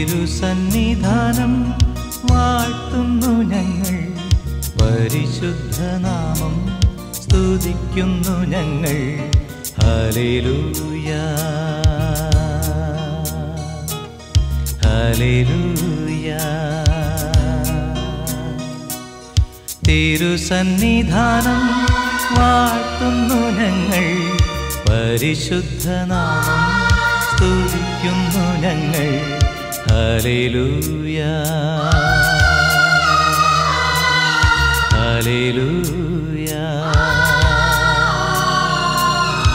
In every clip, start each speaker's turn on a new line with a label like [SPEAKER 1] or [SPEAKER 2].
[SPEAKER 1] തിരുസന്നിധാനം വാഴ്ത്തുന്നു ഞങ്ങൾ പരിശുദ്ധനാമം സ്തുതിക്കുന്നു ഞങ്ങൾ ഹല്ലേലൂയ ഹല്ലേലൂയ തിരുസന്നിധാനം വാഴ്ത്തുന്നു ഞങ്ങൾ പരിശുദ്ധനാമം സ്തുതിക്കുന്നു ഞങ്ങൾ ഹല്ലേലൂയ ഹല്ലേലൂയ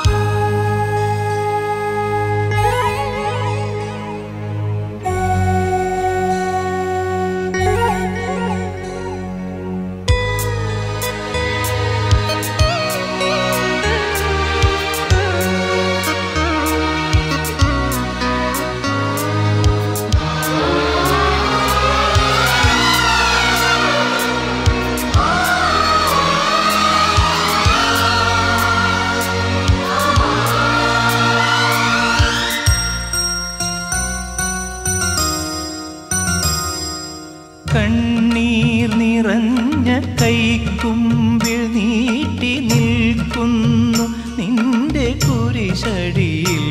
[SPEAKER 1] കണ്ണീർ നിറഞ്ഞ കൈക്കുമ്പിൽ നീട്ടി നിൽക്കുന്നു നിന്റെ കുരിശടിയിൽ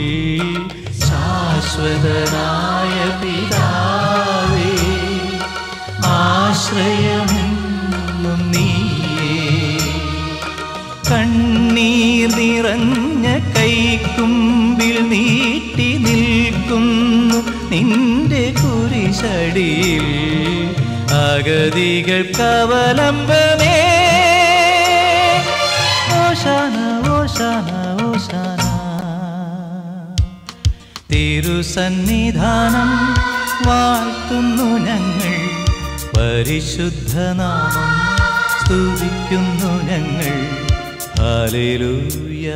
[SPEAKER 1] ശാശ്വതനായ പിതാവേ ആശ്രയമെന്നും നീയേ കണ്ണീർ നിറഞ്ഞ കൈക്കുമ്പിൽ നീട്ടി നിൽക്കുന്നു നിന്റെ കുരിശടിയിൽ അഗതികൾക്കവലംബമേ ഓശാന ഓശാന ഓശാന തിരുസന്നിധാനം വാഴ്ത്തുന്നു ഞങ്ങൾ പരിശുദ്ധനാമം സ്തുതിക്കുന്നു ഞങ്ങൾ ഹല്ലേലൂയ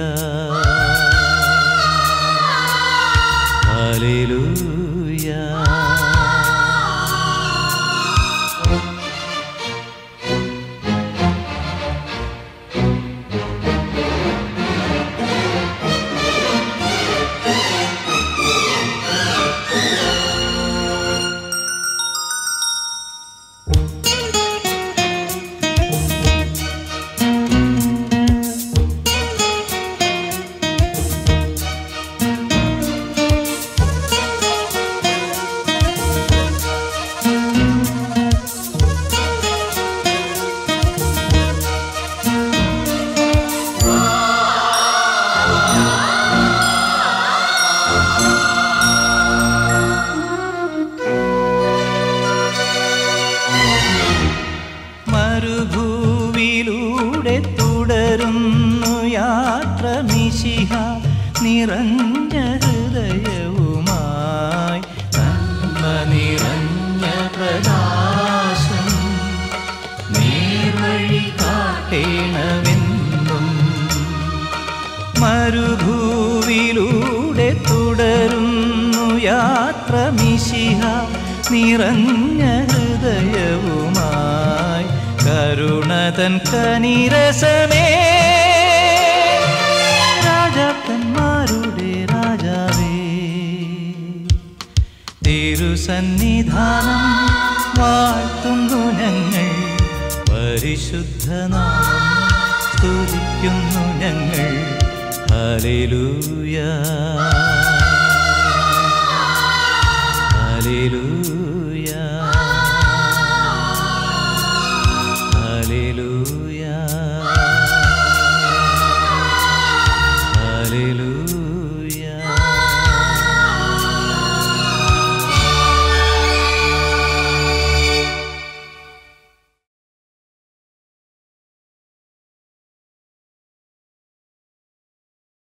[SPEAKER 1] ഹല്ലേലൂയ മരുഭൂവിലൂടെ തുടരുന്നു യാത്ര മിശിഹ നിറഞ്ഞ ഹൃദയവുമായി നന്മ നിറഞ്ഞ പ്രകാശം നേർവഴി കാട്ടേണമെന്നും മരുഭൂവിലൂടെ തുടരുന്നു യാത്ര മിശിഹ നിറഞ്ഞ ഹൃദയവുമായി കരുണതൻ കനിരസമേ രാജാക്കന്മാരുടെ രാജാവേ തിരുസന്നിധാനം വാഴ്ത്തുന്നു ഞങ്ങൾ പരിശുദ്ധനാമം സ്തുതിക്കുന്നു ഞങ്ങൾ ഹല്ലേലൂയ ഹല്ലേലൂയ